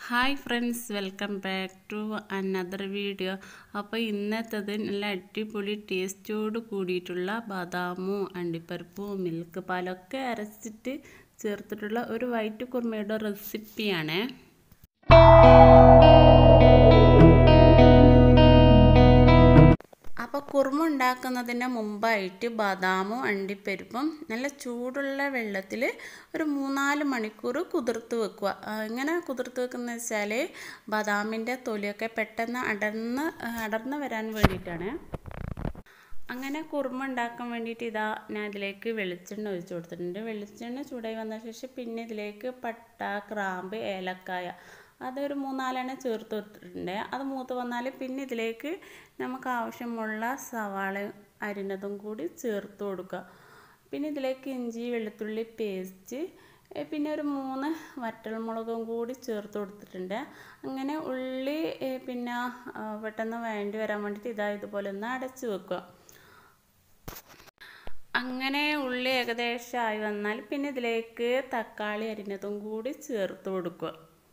hi friends welcome back to another video അപ്പോൾ ഇന്നത്തത് നല്ല അടിപൊളി ടേസ്റ്റോട് കൂടിയിട്ടുള്ള ബദാമും അണ്ടിപ്പരിപ്പും മിൽക്ക് പാലൊക്കെ അരച്ചിട്ട് ചേർത്തിട്ടുള്ള ഒരു വൈറ്റ് കുർമയുടെ റെസിപ്പിയാണ് അപ്പോൾ കുറുമ ഉണ്ടാക്കുന്നതിന് മുമ്പായിട്ട് ബദാമും അണ്ടിപ്പരിപ്പും നല്ല ചൂടുള്ള വെള്ളത്തിൽ ഒരു മൂന്നാല് മണിക്കൂർ കുതിർത്ത് വെക്കുക എങ്ങനെ കുതിർത്ത് വെക്കുന്നത് വെച്ചാൽ ബദാമിൻ്റെ തൊലിയൊക്കെ പെട്ടെന്ന് അടർന്ന് അടർന്ന് വരാൻ വേണ്ടിയിട്ടാണ് അങ്ങനെ കുറുമ ഉണ്ടാക്കാൻ വേണ്ടിയിട്ട് ഇതാ ഞാൻ ഇതിലേക്ക് വെളിച്ചെണ്ണ ഒഴിച്ച് കൊടുത്തിട്ടുണ്ട് വെളിച്ചെണ്ണ ചൂടായി വന്ന ശേഷം പിന്നെ ഇതിലേക്ക് പട്ട ക്രാമ്പ് ഏലക്കായ അതൊരു മൂന്നാലെണ്ണ ചേർത്ത് കൊടുത്തിട്ടുണ്ട് അത് മൂത്ത് വന്നാൽ പിന്നെ ഇതിലേക്ക് നമുക്ക് ആവശ്യമുള്ള സവാള അരിഞ്ഞതും കൂടി ചേർത്ത് കൊടുക്കുക പിന്നെ ഇതിലേക്ക് ഇഞ്ചി വെളുത്തുള്ളി പേസ്റ്റ് പിന്നെ ഒരു മൂന്ന് വറ്റൽമുളകും കൂടി ചേർത്ത് കൊടുത്തിട്ടുണ്ട് അങ്ങനെ ഉള്ളി പിന്നെ പെട്ടെന്ന് വേണ്ടി വരാൻ വേണ്ടിയിട്ട് ഇതാ ഇതുപോലെ ഒന്ന് അടച്ച് വെക്കുക അങ്ങനെ ഉള്ളി ഏകദേശമായി വന്നാൽ പിന്നെ ഇതിലേക്ക് തക്കാളി അരിഞ്ഞതും കൂടി ചേർത്ത് കൊടുക്കുക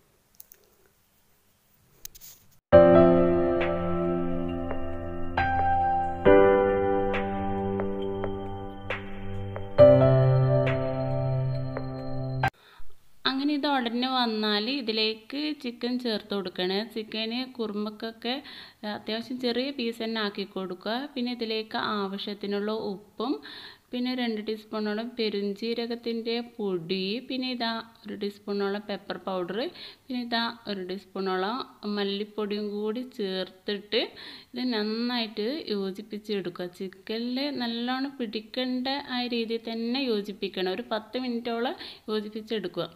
അങ്ങനെ ഇത് ഉടനെ വന്നാൽ ഇതിലേക്ക് ചിക്കൻ ചേർത്ത് കൊടുക്കണേ ചിക്കന് കുറുമ്പക്കൊക്കെ അത്യാവശ്യം ചെറിയ പീസ് തന്നെ ആക്കി കൊടുക്കുക പിന്നെ ഇതിലേക്ക് ആവശ്യത്തിനുള്ള ഉപ്പും പിന്നെ രണ്ട് ടീസ്പൂണോളം പെരുംജീരകത്തിൻ്റെ പൊടി പിന്നെ ഇതാ ഒരു ടീസ്പൂണോളം പെപ്പർ പൗഡർ പിന്നെ ഇതാ ഒരു ടീസ്പൂണോളം മല്ലിപ്പൊടിയും കൂടി ചേർത്തിട്ട് ഇത് നന്നായിട്ട് യോജിപ്പിച്ചെടുക്കുക ചിക്കനിൽ നല്ലോണം പിടിക്കേണ്ട ആ രീതിയിൽ തന്നെ യോജിപ്പിക്കണം ഒരു പത്ത് മിനിറ്റോളം യോജിപ്പിച്ചെടുക്കുക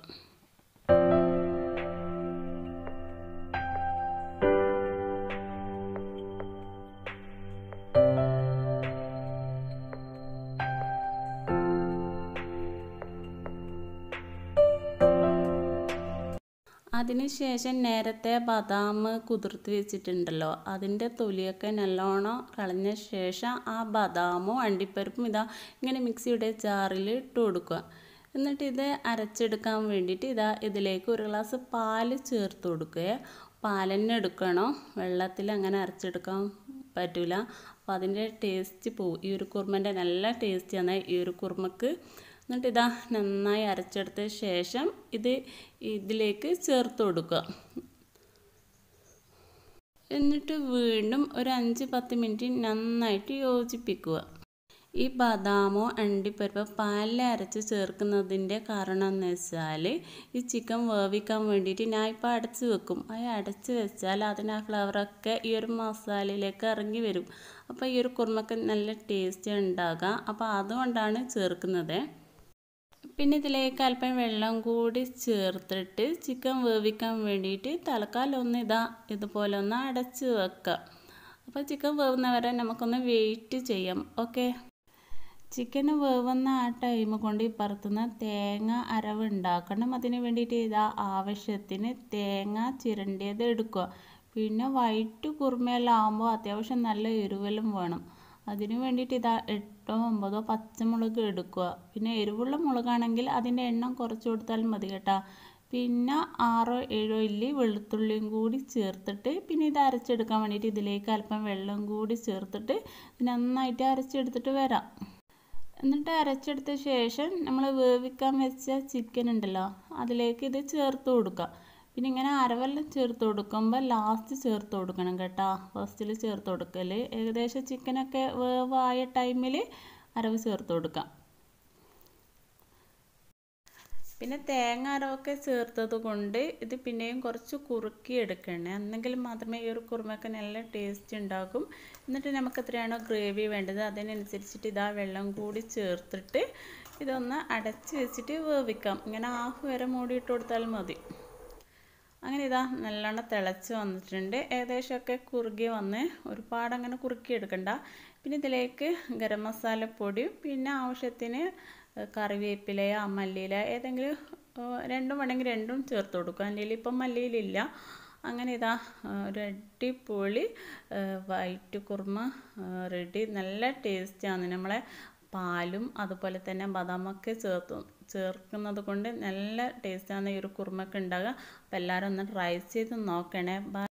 അതിനുശേഷം നേരത്തെ ബദാം കുതിർത്ത് വെച്ചിട്ടുണ്ടല്ലോ അതിൻ്റെ തൊലിയൊക്കെ നല്ലോണം കളഞ്ഞ ശേഷം ആ ബദാമും അണ്ടിപ്പരിപ്പും ഇതാ ഇങ്ങനെ മിക്സിയുടെ ജാറിൽ ഇട്ട് കൊടുക്കുക എന്നിട്ട് ഇത് അരച്ചെടുക്കാൻ വേണ്ടിയിട്ട് ഇതാ ഇതിലേക്ക് ഒരു ഗ്ലാസ് പാല് ചേർത്ത് കൊടുക്കുക പാലന്നെ എടുക്കണം വെള്ളത്തിൽ അങ്ങനെ അരച്ചെടുക്കാൻ പറ്റില്ല അപ്പോൾ അതിൻ്റെ ടേസ്റ്റ് പോവും ഈ ഒരു കുറുമൻ്റെ നല്ല ടേസ്റ്റിയാണ് ഈ ഒരു കുറുമക്ക് എന്നിട്ട് ഇതാ നന്നായി അരച്ചെടുത്ത ശേഷം ഇത് ഇതിലേക്ക് ചേർത്ത് കൊടുക്കുക എന്നിട്ട് വീണ്ടും ഒരു അഞ്ച് പത്ത് മിനിറ്റ് നന്നായിട്ട് യോജിപ്പിക്കുക ഈ ബദാമോ അണ്ടിപ്പരിപ്പോ പാലിൽ അരച്ച് ചേർക്കുന്നതിൻ്റെ കാരണം എന്ന് വെച്ചാൽ ഈ ചിക്കൻ വേവിക്കാൻ വേണ്ടിയിട്ട് ഞാൻ ഇപ്പോൾ അടച്ച് വെക്കും അത് അടച്ച് വെച്ചാൽ അതിന് ആ ഫ്ലവറൊക്കെ ഈ ഒരു മസാലയിലേക്ക് ഇറങ്ങി വരും അപ്പോൾ ഈ ഒരു കുറുമക്ക് നല്ല ടേസ്റ്റ് ഉണ്ടാകുക അപ്പോൾ അതുകൊണ്ടാണ് ചേർക്കുന്നത് പിന്നെ ഇതിലേക്ക് അല്പം വെള്ളം കൂടി ചേർത്തിട്ട് ചിക്കൻ വേവിക്കാൻ വേണ്ടിയിട്ട് തലക്കാലം ഒന്ന് ഇതാ ഇതുപോലെ ഒന്ന് അടച്ച് വെക്കുക അപ്പോൾ ചിക്കൻ വേവുന്നവരെ നമുക്കൊന്ന് വെയിറ്റ് ചെയ്യാം ഓക്കെ ചിക്കന് വേവുന്ന ആ ടൈം കൊണ്ട് ഈ പറത്തുന്ന തേങ്ങ അരവ് ഉണ്ടാക്കണം അതിന് വേണ്ടിയിട്ട് ഇതാ ആവശ്യത്തിന് തേങ്ങ ചിരണ്ടിയത് എടുക്കുക പിന്നെ വൈറ്റ് കുറുമയെല്ലാം ആകുമ്പോൾ അത്യാവശ്യം നല്ല എരിവെല്ലാം വേണം അതിന് വേണ്ടിയിട്ട് ഇതാ എട്ടോ ഒമ്പതോ പച്ചമുളക് എടുക്കുക പിന്നെ എരിവുള്ള മുളകാണെങ്കിൽ അതിൻ്റെ എണ്ണം കുറച്ച് കൊടുത്താൽ മതി കേട്ടോ പിന്നെ ആറോ ഏഴോ ഇല്ലി വെളുത്തുള്ളിയും കൂടി ചേർത്തിട്ട് പിന്നെ ഇത് അരച്ചെടുക്കാൻ വേണ്ടിയിട്ട് ഇതിലേക്ക് അല്പം വെള്ളം കൂടി ചേർത്തിട്ട് നന്നായിട്ട് അരച്ചെടുത്തിട്ട് വരാം എന്നിട്ട് അരച്ചെടുത്ത ശേഷം നമ്മൾ വേവിക്കാൻ വെച്ച ചിക്കൻ ഉണ്ടല്ലോ അതിലേക്ക് ഇത് ചേർത്ത് കൊടുക്കുക പിന്നെ ഇങ്ങനെ അരവെല്ലാം ചേർത്ത് കൊടുക്കുമ്പോൾ ലാസ്റ്റ് ചേർത്ത് കൊടുക്കണം കേട്ടോ ഫസ്റ്റിൽ ചേർത്ത് കൊടുക്കൽ ഏകദേശം ചിക്കനൊക്കെ വേവായ ടൈമിൽ അരവ് ചേർത്ത് കൊടുക്കാം പിന്നെ തേങ്ങ അരവൊക്കെ ചേർത്തത് കൊണ്ട് ഇത് പിന്നെയും കുറച്ച് കുറുക്കി എടുക്കണേ എന്നെങ്കിൽ മാത്രമേ ഈ ഒരു കുറുമയൊക്കെ നല്ല ടേസ്റ്റ് ഉണ്ടാകും എന്നിട്ട് നമുക്ക് എത്രയാണോ ഗ്രേവി വേണ്ടത് അതിനനുസരിച്ചിട്ട് ഇതാ വെള്ളം കൂടി ചേർത്തിട്ട് ഇതൊന്ന് അടച്ച് വെച്ചിട്ട് വേവിക്കാം ഇങ്ങനെ ഹാഫ് വരെ മൂടിയിട്ട് കൊടുത്താൽ മതി അങ്ങനെ ഇതാ നല്ലോണം തിളച്ച് വന്നിട്ടുണ്ട് ഏകദേശമൊക്കെ കുറുകി വന്ന് ഒരുപാട് അങ്ങനെ കുറുക്കി എടുക്കണ്ട പിന്നെ ഇതിലേക്ക് ഗരം മസാലപ്പൊടിയും പിന്നെ ആവശ്യത്തിന് കറിവേപ്പിലയോ മല്ലിയില ഏതെങ്കിലും രണ്ടും വേണമെങ്കിൽ രണ്ടും ചേർത്ത് കൊടുക്കുക എൻ്റെ ഇപ്പം മല്ലിയിലില്ല അങ്ങനെ ഇതാ ഒരു അടിപൊളി വൈറ്റ് കുറുമ റെഡി നല്ല ടേസ്റ്റാണ് നമ്മളെ പാലും അതുപോലെ തന്നെ ബദാമൊക്കെ ചേർത്ത് ചേർക്കുന്നത് കൊണ്ട് നല്ല ടേസ്റ്റാണ് ഈ ഒരു കുറുമക്ക് ഉണ്ടാകുക അപ്പോൾ എല്ലാവരും ഒന്ന് ട്രൈ ചെയ്ത് നോക്കണേ